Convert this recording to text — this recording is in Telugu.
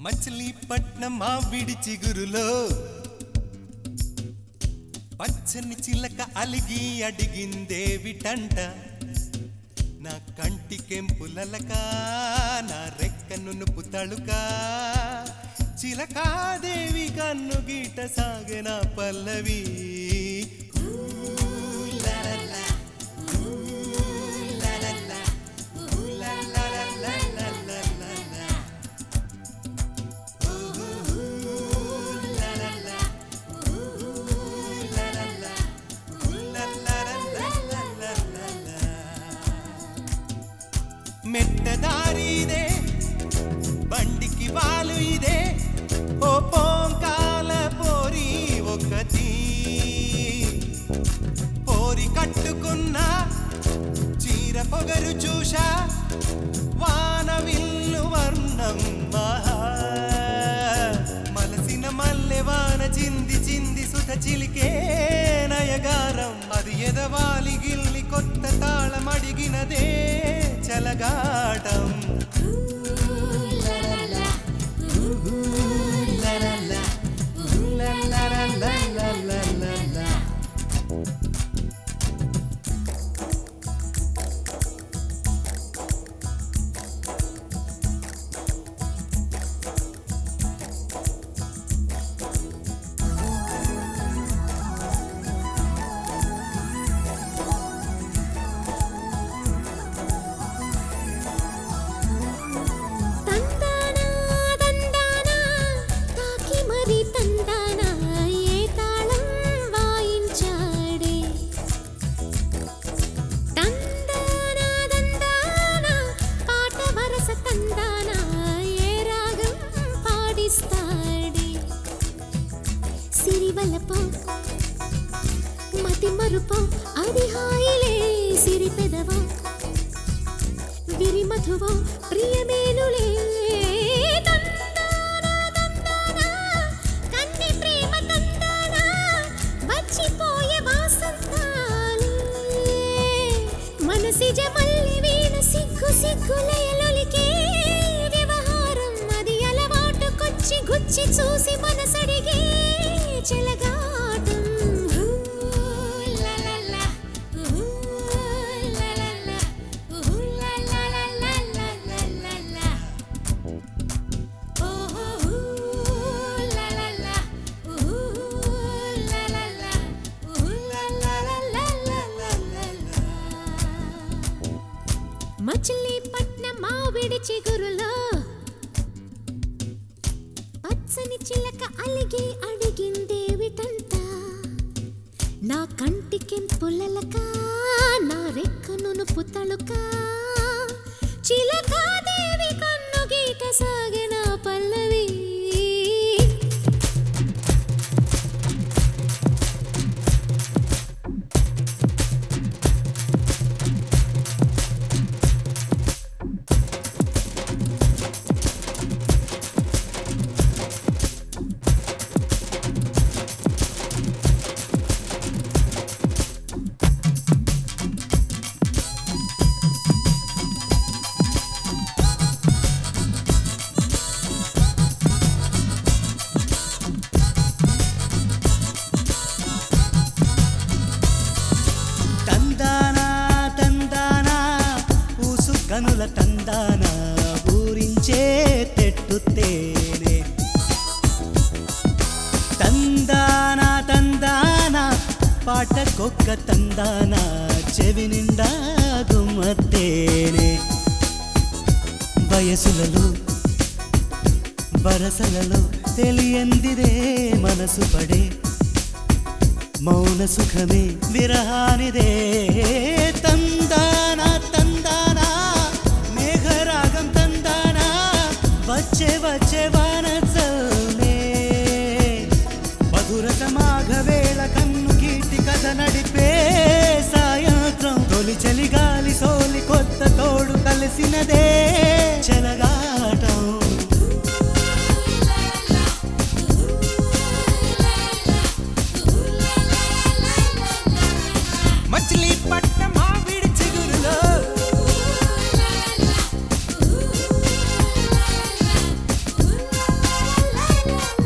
మచిలీపట్నం మావిడి చిగురులో పచ్చని చిలక అలిగి అడిగిందేవిటంట నా కంటి కెంపులలక నా రెక్కను నుపు తళుక చిలకాదేవి కన్ను గీట సాగెన పల్లవి ఊ లా లా లా, ఊ లా లా లా, ఊ లా లా లా లా లా లా లా లా. మెట్టదారి ఇదే బండికి వాలు ఇదే ఓ పోంకాల పోరి ఒకటి పోరి కట్టుకున్న చీర పొగరు చూశా వాన విల్లు వర్ణం మహా మలసిన మల్లె వాన చింది చింది సుధ చిలికే నయగారం అది ఎదవాలి గిల్లి కొత్త తాళం అడిగినదే చలగాటం తందానా తందానా తాకి మరి తందానా ఏ తాళం వాయించాడే తందానా తందానా పాట వరస తందానా ఏ రాగం పాడిస్తాడే సిరివలపో మతి మరుపో అది హాయిలే సిరి పెదవో విరిమధువో ప్రియమేనులే తందానా తందానా కన్ని ప్రేమ తందానా వచ్చిపోయే వాసంతాలే మనసిజ మల్లి వీణ సిగ్గు సిగ్గులయలొలికే వ్యవహారం అది అలవాటుకొచ్చి గుచ్చి చూసి మనసడిగే చెలగాటం హూ, లా లా లా, ఊ, లా లా లా, ఊ, లా లా లా లా లా లా లా లా. ఓహో, ఊ, లా లా లా, ఊ, లా లా లా, ఊ, లా లా లా లా లా లా లా లా. మచిలీపట్నం మావిడి చిగురులో పచ్చని చిలక అలిగి అడిగిందేవిటంట నా కంటికెంపులలక నా రెక్కను పుతళుక చిలకాదేవి కన్ను గీట సాగిన పల్లవి తందానా తందానా ఊసు కనుల తందానా ఊరించే తెట్టు తేనె తందానా తందానా పాటకొక్క తందానా చెవి నిండా గుమ్మత్తేనే వయసులలో వరసలలో తెలియందిరే మనసు పడే మౌన సుఖమే విరహానిదే తందానా తందానా మేఘరాగం తందానా వచ్చే వచ్చే వానచల్నే మధుర సమాఘవేళ కన్ను కీటి కథ నడిపే సాయంత్రం తొలి చలి గాలి సోలి కొత్త తోడు కలిసినదే చెలగాటం మచిలీపట్నం మావిడి చిగురులో ఊ la la